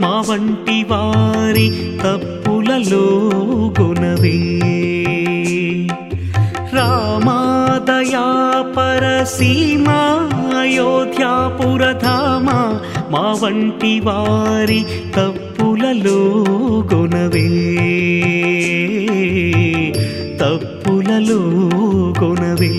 మా వంటి వారి తప్పులలో గుణవే రామాదయా పరసీమా అయోధ్యాపురధామ మా వంటి వారి తప్పులలో గుణవే తప్పులలో గుణవే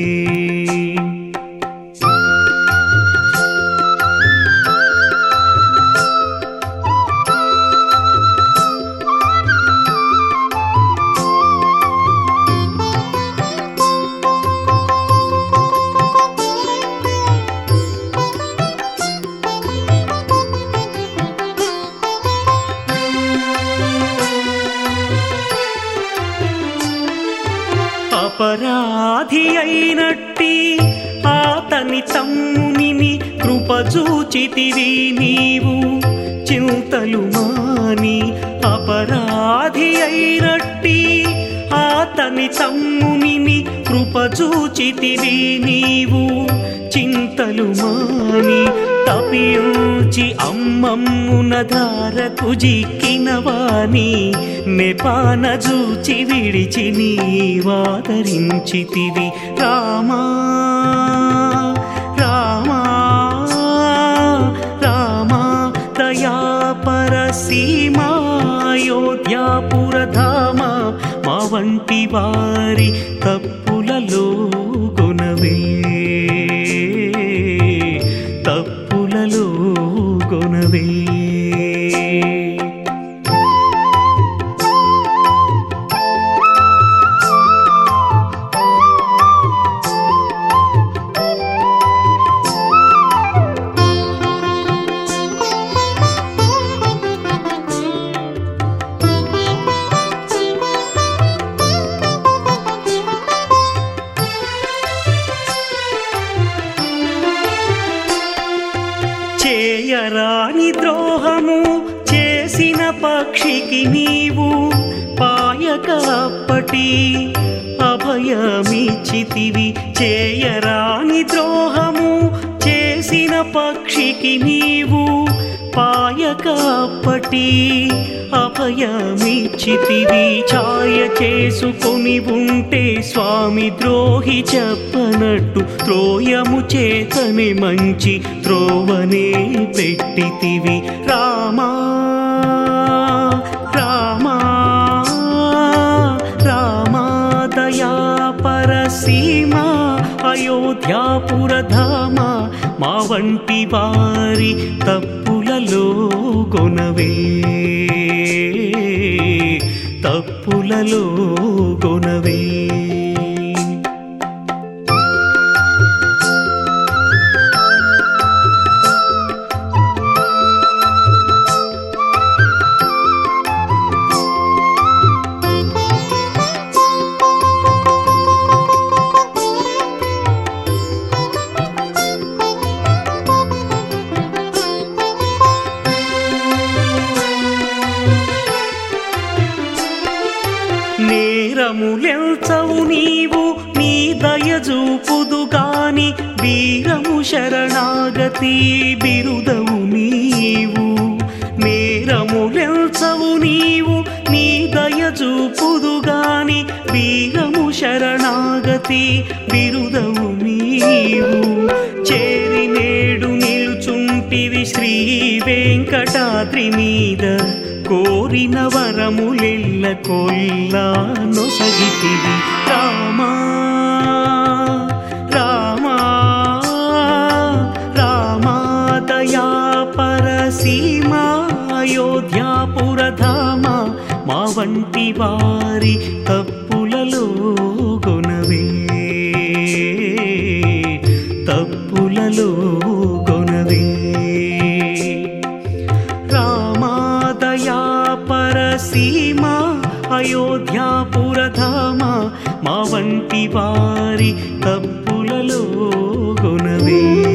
అపరాధి అయినట్టి ఆతని తమ్మునిని కృపచూచితివి నీవు చింతలు మాని అపరాధి అయినట్టి ఆతని తమ్మునిని కృపచూచితివి నీవు చింతలు మాని తపించి అమ్మమ్మున ధారకు జిక్కినవాని నెపాన జూచి విడిచి నీవాదరించితివి రామా రామా రామా దయా పరసీమాయోధ్యాపురధామ మా వంటి వారి తప్పులలో గుణవే తప్పులలో గుణవే చేయరాని ద్రోహము చేసిన పక్షికి నీవు పాయక అప్పటి అభయమిచ్చితివి చేయరాని ద్రోహము చేసిన పక్షికి నీవు పాయక అప్పటి అభయమిచ్చితివి ఛాయ చేసుకొని ఉంటే స్వామి ద్రోహి చెప్పనట్టు త్రోయము చేతని మంచి త్రోవనే పెట్టితివి రామా రామా రామా దయా పరసీమా అయోధ్యాపురధామ మా వంటి వారి తప్పులలో గొనవే తప్పులలో గొనవే నేరములెల్చవు నీవు నీ దయజూపుదు గాని వీరము శరణాగతి బిరుదవు నీవు నేరములెల్చవు నీవు నీ దయజూపుదు గాని వీరము శరణాగతి బిరుదవు నీవు చేరి నేడు నిలుచుంటివి శ్రీ వెంకటాద్రి మీద కోరిన వరములెల్ల కొల్లా నొసగితివి రామా రామా రామా దయా పరసీమా అయోధ్యాపురధామ మా వంటి వారి తప్పులలో గొనవే తప్పులలో గొనవే రామాదయా పరసీమా అయోధ్యాపురధామ మా వంటి వారి తప్పులలో గుణవే